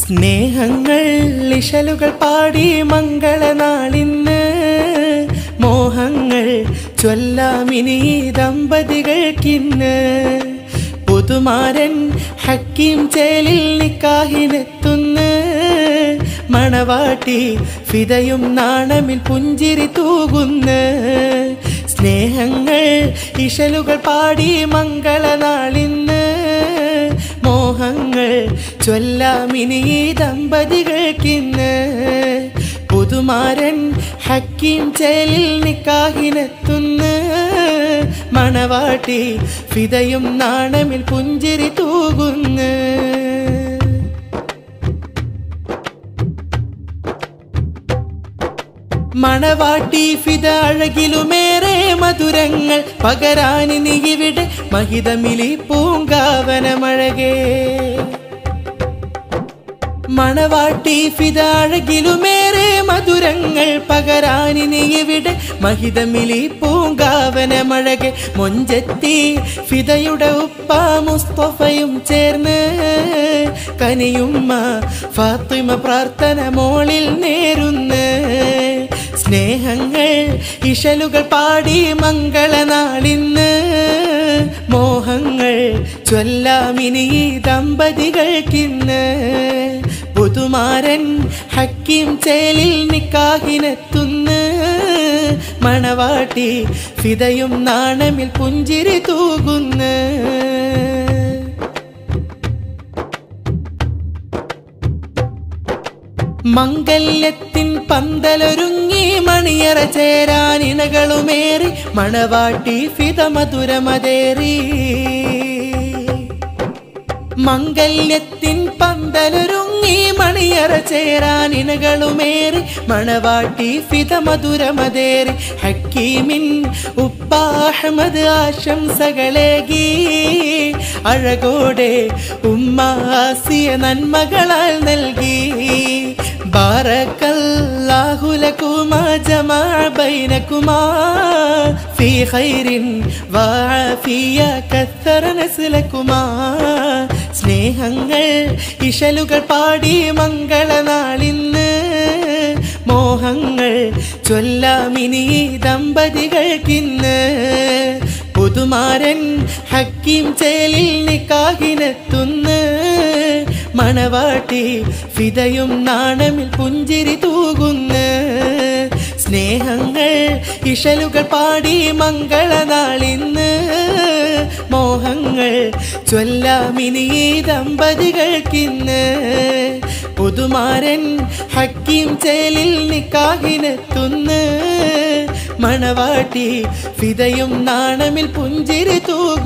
സ്നേഹങ്ങൾ ഇശലുകൾ പാടി മംഗളനാളിന്ന് മോഹങ്ങൾ ചൊല്ലാമിനി ദമ്പതികൾക്കിന്ന് പുതുമാരൻ ഹക്കീം ചേലിൽ നിക്കാഹിനെത്തുന്ന് മണവാട്ടി ഫിതയും നാണമിൽ പുഞ്ചിരി തൂകുന്ന് സ്നേഹങ്ങൾ ഇശലുകൾ പാടി മംഗളനാളിന്ന് മോഹങ്ങൾ ചൊല്ലാമിനി ദമ്പതികൾക്കിന്ന് പുതുമാരൻ ഹക്കീം ചേലിൽ നിക്കാഹിനെത്തുന്ന് മണവാട്ടി ഫിതയും നാണമിൽ പുഞ്ചിരി തൂകുന്ന് മണവാട്ടി ഫിത അഴകിലുമേറെ മധുരങ്ങൾ പകരാനി നീ ഇവിടെ മഹിതമിലി പൂങ്കാവനമഴകേ മണവാട്ടി ഫിത അഴകിലുമേറെ മധുരങ്ങൾ പകരാനി നീ ഇവിടെ മഹിതമിലി പൂങ്കാവനമഴകെ മൊഞ്ചെത്തി ഫിതയുടെ ഉപ്പ മുസ്തഫയും ചേർന്ന് കനിയുമ്മ ഫാത്തിമ പ്രാർത്ഥന മോളിൽ നേരുന്ന് സ്നേഹങ്ങൾ ഇശലുകൾ പാടി മംഗളനാളിന്ന് മോഹങ്ങൾ ചൊല്ലാമിനി ഈ ദമ്പതികൾക്കിന്ന് പുതുമാരൻ ഹക്കീം ചേലിൽ നിക്കാഹിനെത്തുന്ന് മണവാട്ടി ഫിതയും നാണമിൽ പുഞ്ചിരി തൂകുന്ന് മംഗല്യത്തിൻ പന്തലൊരുങ്ങി മണിയറ ചേരാൻ ഇണകളുമേറി മണവാട്ടി ഫിത മധുരമതേറി മംഗല്യത്തിൻ പന്തലൊരുങ്ങി മണിയറ ചേരാൻ ഇണകളുമേറി മണവാട്ടി ഫിത മധുരമതേറി ഹക്കീമിൻ ഉപ്പ അഹമ്മദ് ആശംസകളേകി അഴകോടെ ഉമ്മ ആസിയ നന്മകളാൽ നൽകി بارك الله لكما جمع بينكما في خير وعافية كثر نسلكما സ്നേഹങ്ങൾ ഇശലുകൾ പാടി മംഗളനാളിന്ന് മോഹങ്ങൾ ചൊല്ലാമിനി ദമ്പതികൾക്കിന്ന് പുതുമാരൻ ഹക്കീം ചേലിൽ നിക്കാഹിനെത്തുന്ന് മണവാട്ടി ഫിതയും നാണമിൽ പുഞ്ചിരി തൂകുന്ന് സ്നേഹങ്ങൾ ഇശലുകൾ പാടി മംഗളനാളിന്ന് മോഹങ്ങൾ ചൊല്ലാമിനി ദമ്പതികൾക്കിന്ന് പുതുമാരൻ ഹക്കീം ചേലിൽ നിക്കാഹിനെത്തുന്ന് മണവാട്ടി ഫിതയും നാണമിൽ പുഞ്ചിരി തൂകുന്നു